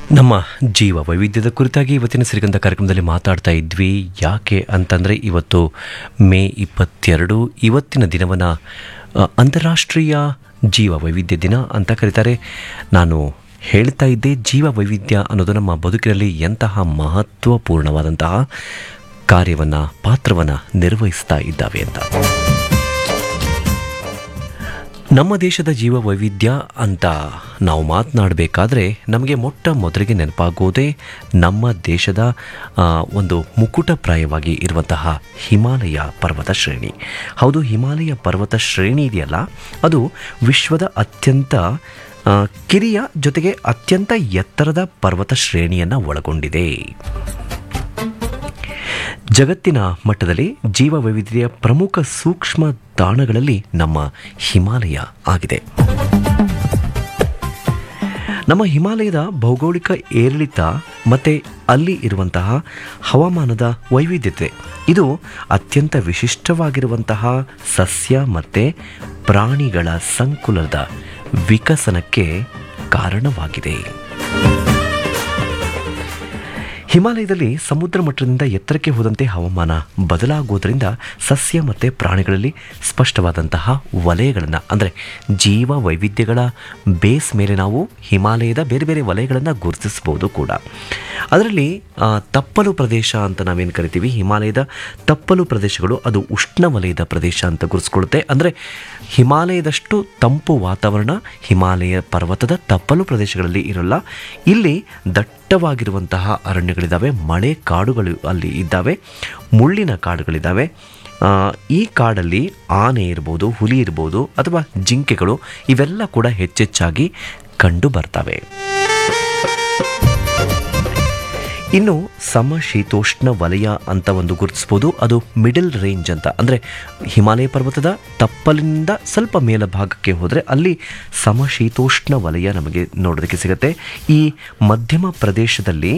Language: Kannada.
ನಮ್ಮ ಜೀವ ವೈವಿಧ್ಯದ ಕುರಿತಾಗಿ ಇವತ್ತಿನ ಸಿರಿಗಂಧ ಕಾರ್ಯಕ್ರಮದಲ್ಲಿ ಮಾತಾಡ್ತಾ ಇದ್ವಿ ಯಾಕೆ ಅಂತಂದರೆ ಇವತ್ತು ಮೇ ಇಪ್ಪತ್ತೆರಡು ಇವತ್ತಿನ ದಿನವನ್ನು ಅ, ಅಂತಾರಾಷ್ಟ್ರೀಯ ಜೀವ ವೈವಿಧ್ಯ ದಿನ ಅಂತ ಕರೀತಾರೆ ನಾನು ಹೇಳ್ತಾ ಇದ್ದೆ ಜೀವ ವೈವಿಧ್ಯ ಅನ್ನೋದು ನಮ್ಮ ಬದುಕಿನಲ್ಲಿ ಎಂತಹ ಮಹತ್ವಪೂರ್ಣವಾದಂತಹ ಕಾರ್ಯವನ್ನು ಪಾತ್ರವನ್ನು ನಿರ್ವಹಿಸ್ತಾ ಇದ್ದಾವೆ ಅಂತ ನಮ್ಮ ದೇಶದ ಜೀವ ವೈವಿಧ್ಯ ಅಂತ ನಾವು ಮಾತನಾಡಬೇಕಾದ್ರೆ ನಮಗೆ ಮೊಟ್ಟ ಮೊದಲಿಗೆ ನೆನಪಾಗೋದೇ ನಮ್ಮ ದೇಶದ ಆ, ಒಂದು ಮುಕುಟಪ್ರಾಯವಾಗಿ ಇರುವಂತಹ ಹಿಮಾಲಯ ಪರ್ವತ ಶ್ರೇಣಿ ಹೌದು ಹಿಮಾಲಯ ಪರ್ವತ ಶ್ರೇಣಿ ಇದೆಯಲ್ಲ ಅದು ವಿಶ್ವದ ಅತ್ಯಂತ ಆ, ಕಿರಿಯ ಜೊತೆಗೆ ಅತ್ಯಂತ ಎತ್ತರದ ಪರ್ವತ ಶ್ರೇಣಿಯನ್ನು ಒಳಗೊಂಡಿದೆ ಜಗತ್ತಿನ ಮಟ್ಟದಲ್ಲಿ ಜೀವ ವೈವಿಧ್ಯತೆಯ ಪ್ರಮುಖ ಸೂಕ್ಷ್ಮ ತಾಣಗಳಲ್ಲಿ ನಮ್ಮ ಹಿಮಾಲಯ ಆಗಿದೆ ನಮ್ಮ ಹಿಮಾಲಯದ ಭೌಗೋಳಿಕ ಏರಿಳಿತ ಮತ್ತು ಅಲ್ಲಿ ಇರುವಂತಹ ಹವಾಮಾನದ ವೈವಿಧ್ಯತೆ ಇದು ಅತ್ಯಂತ ವಿಶಿಷ್ಟವಾಗಿರುವಂತಹ ಸಸ್ಯ ಮತ್ತು ಪ್ರಾಣಿಗಳ ಸಂಕುಲದ ವಿಕಸನಕ್ಕೆ ಕಾರಣವಾಗಿದೆ ಹಿಮಾಲಯದಲ್ಲಿ ಸಮುದ್ರ ಮಟ್ಟದಿಂದ ಎತ್ತರಕ್ಕೆ ಹೋದಂತೆ ಹವಾಮಾನ ಬದಲಾಗುವುದರಿಂದ ಸಸ್ಯ ಮತ್ತು ಪ್ರಾಣಿಗಳಲ್ಲಿ ಸ್ಪಷ್ಟವಾದಂತಹ ವಲಯಗಳನ್ನು ಅಂದರೆ ಜೀವ ವೈವಿಧ್ಯಗಳ ಬೇಸ್ ಮೇಲೆ ನಾವು ಹಿಮಾಲಯದ ಬೇರೆ ಬೇರೆ ವಲಯಗಳನ್ನು ಗುರುತಿಸ್ಬೋದು ಕೂಡ ಅದರಲ್ಲಿ ಆ, ತಪ್ಪಲು ಪ್ರದೇಶ ಅಂತ ನಾವೇನು ಕರಿತೀವಿ ಹಿಮಾಲಯದ ತಪ್ಪಲು ಪ್ರದೇಶಗಳು ಅದು ಉಷ್ಣ ವಲಯದ ಪ್ರದೇಶ ಅಂತ ಗುರುತಿಸ್ಕೊಳ್ಳುತ್ತೆ ಅಂದರೆ ಹಿಮಾಲಯದಷ್ಟು ತಂಪು ವಾತಾವರಣ ಹಿಮಾಲಯ ಪರ್ವತದ ತಪ್ಪಲು ಪ್ರದೇಶಗಳಲ್ಲಿ ಇರಲ್ಲ ಇಲ್ಲಿ ದಟ್ಟವಾಗಿರುವಂತಹ ಅರಣ್ಯಗಳಿದ್ದಾವೆ ಮಳೆ ಕಾಡುಗಳು ಅಲ್ಲಿ ಇದ್ದಾವೆ ಮುಳ್ಳಿನ ಕಾಡುಗಳಿದ್ದಾವೆ ಆ, ಈ ಕಾಡಲ್ಲಿ ಆನೆ ಇರ್ಬೋದು ಹುಲಿ ಇರ್ಬೋದು ಅಥವಾ ಜಿಂಕೆಗಳು ಇವೆಲ್ಲ ಕೂಡ ಹೆಚ್ಚೆಚ್ಚಾಗಿ ಕಂಡು ಬರ್ತವೆ ಇನ್ನು ಸಮಶೀತೋಷ್ಣ ವಲಯ ಅಂತ ಒಂದು ಗುರುತಿಸ್ಬೋದು ಅದು ಮಿಡಲ್ ರೇಂಜ್ ಅಂತ ಅಂದರೆ ಹಿಮಾಲಯ ಪರ್ವತದ ತಪ್ಪಲಿನಿಂದ ಸ್ವಲ್ಪ ಮೇಲ ಭಾಗಕ್ಕೆ ಹೋದರೆ ಅಲ್ಲಿ ಸಮಶೀತೋಷ್ಣ ವಲಯ ನಮಗೆ ನೋಡೋದಕ್ಕೆ ಸಿಗುತ್ತೆ ಈ ಮಧ್ಯಮ ಪ್ರದೇಶದಲ್ಲಿ